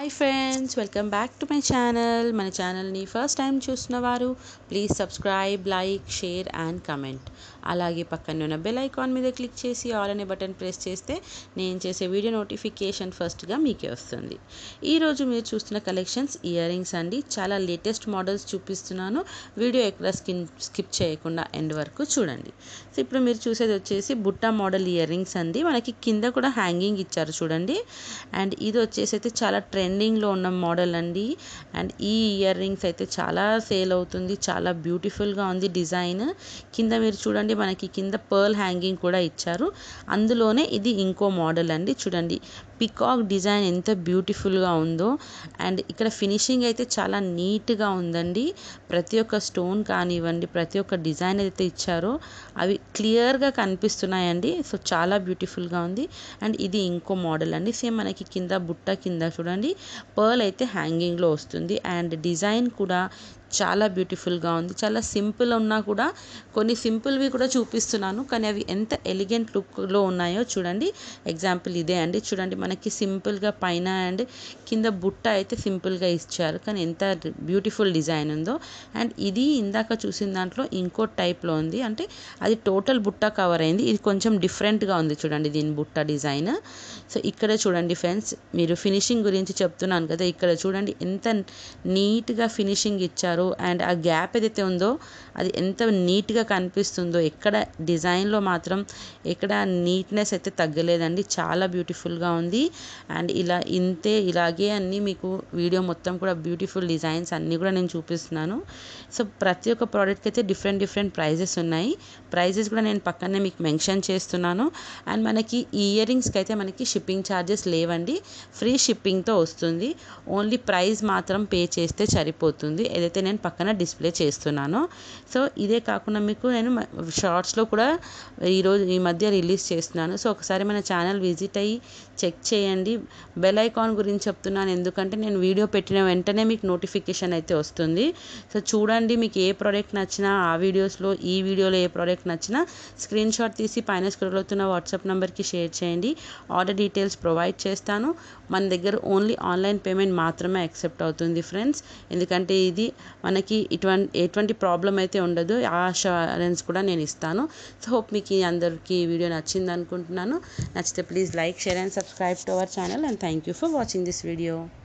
hi friends welcome back to my channel మన ఛానల్ని first time చూసిన వారు please subscribe like share and comment అలాగే పక్కన ఉన్న బెల్ ఐకాన్ మీద క్లిక్ చేసి ఆల్ అనే బటన్ ప్రెస్ చేస్తే నేను చేసే వీడియో నోటిఫికేషన్ ఫస్ట్గా మీకే వస్తుంది ఈరోజు మీరు చూస్తున్న కలెక్షన్స్ ఇయర్ రింగ్స్ అండి చాలా లేటెస్ట్ మోడల్స్ చూపిస్తున్నాను వీడియో ఎక్కడ స్కిన్ స్కిప్ చేయకుండా ఎండ్ వరకు చూడండి సో ఇప్పుడు మీరు చూసేది వచ్చేసి బుట్ట మోడల్ ఇయర్ రింగ్స్ అండి మనకి కింద కూడా హ్యాంగింగ్ ఇచ్చారు చూడండి అండ్ ఇది వచ్చేసి అయితే చాలా ట్రెండింగ్లో ఉన్న మోడల్ అండి అండ్ ఈ ఇయర్ రింగ్స్ అయితే చాలా సేల్ అవుతుంది చాలా బ్యూటిఫుల్గా ఉంది డిజైన్ కింద మీరు చూడండి మనకి కింద పర్ల్ హ్యాంగింగ్ కూడా ఇచ్చారు అందులోనే ఇది ఇంకో మోడల్ అండి చూడండి పికాక్ డిజైన్ ఎంత బ్యూటిఫుల్గా ఉందో అండ్ ఇక్కడ ఫినిషింగ్ అయితే చాలా నీట్గా ఉందండి ప్రతి ఒక్క స్టోన్ కానివ్వండి ప్రతి ఒక్క డిజైన్ అయితే ఇచ్చారో అవి క్లియర్గా కనిపిస్తున్నాయండి సో చాలా బ్యూటిఫుల్గా ఉంది అండ్ ఇది ఇంకో మోడల్ అండి సేమ్ మనకి కింద బుట్ట కింద చూడండి పర్ల్ అయితే హ్యాంగింగ్లో వస్తుంది అండ్ డిజైన్ కూడా చాలా బ్యూటిఫుల్గా ఉంది చాలా సింపుల్ ఉన్నా కూడా కొన్ని సింపుల్వి కూడా చూపిస్తున్నాను కానీ అవి ఎంత ఎలిగెంట్ లుక్లో ఉన్నాయో చూడండి ఎగ్జాంపుల్ ఇదే అండి చూడండి మనకి సింపుల్గా పైన అండ్ కింద బుట్ట అయితే సింపుల్గా ఇచ్చారు కానీ ఎంత బ్యూటిఫుల్ డిజైన్ ఉందో అండ్ ఇది ఇందాక చూసిన దాంట్లో ఇంకో టైప్లో ఉంది అంటే అది టోటల్ బుట్ట కవర్ అయింది ఇది కొంచెం డిఫరెంట్గా ఉంది చూడండి దీని బుట్ట డిజైన్ సో ఇక్కడ చూడండి ఫ్రెండ్స్ మీరు ఫినిషింగ్ గురించి చెప్తున్నాను కదా ఇక్కడ చూడండి ఎంత నీట్గా ఫినిషింగ్ ఇచ్చారు అండ్ ఆ గ్యాప్ ఏదైతే ఉందో అది ఎంత నీట్గా కనిపిస్తుందో ఎక్కడ డిజైన్లో మాత్రం ఎక్కడ నీట్నెస్ అయితే తగ్గలేదండి చాలా బ్యూటిఫుల్గా ఉంది అండ్ ఇలా ఇంతే ఇలాగే అన్నీ మీకు వీడియో మొత్తం కూడా బ్యూటిఫుల్ డిజైన్స్ అన్నీ కూడా నేను చూపిస్తున్నాను సో ప్రతి ఒక్క ప్రోడక్ట్కి అయితే డిఫరెంట్ డిఫరెంట్ ప్రైజెస్ ఉన్నాయి ప్రైజెస్ కూడా నేను పక్కనే మీకు మెన్షన్ చేస్తున్నాను అండ్ మనకి ఈ ఇయర్ రింగ్స్కి అయితే మనకి షిప్పింగ్ ఛార్జెస్ లేవండి ఫ్రీ షిప్పింగ్తో వస్తుంది ఓన్లీ ప్రైస్ మాత్రం పే చేస్తే సరిపోతుంది ఏదైతే నేను పక్కన డిస్ప్లే చేస్తున్నానో సో ఇదే కాకుండా మీకు నేను షార్ట్స్లో కూడా ఈరోజు ఈ మధ్య రిలీజ్ చేస్తున్నాను సో ఒకసారి మన ఛానల్ విజిట్ అయ్యి చెక్ చేయండి బెల్ ఐకాన్ గురించి చెప్తున్నాను ఎందుకంటే నేను వీడియో పెట్టిన వెంటనే మీకు నోటిఫికేషన్ అయితే వస్తుంది సో చూడండి మీకు ఏ ప్రోడక్ట్ నచ్చినా ఆ వీడియోస్లో ఈ వీడియోలో ఏ ప్రోడక్ట్ నచ్చినా స్క్రీన్ షాట్ తీసి పైన స్క్రోల్ అవుతున్న వాట్సాప్ నెంబర్కి షేర్ చేయండి ఆర్డర్ డీటెయిల్స్ ప్రొవైడ్ చేస్తాను మన దగ్గర ఓన్లీ ఆన్లైన్ పేమెంట్ మాత్రమే యాక్సెప్ట్ అవుతుంది ఫ్రెండ్స్ ఎందుకంటే ఇది మనకి ఇటువంటి ఎటువంటి ప్రాబ్లం అయితే ఉండదు ఆ అష్యూరెన్స్ కూడా నేను ఇస్తాను సో హోప్ మీకు అందరికీ ఈ వీడియో నచ్చింది అనుకుంటున్నాను నచ్చితే please like share and subscribe to our channel and thank you for watching this video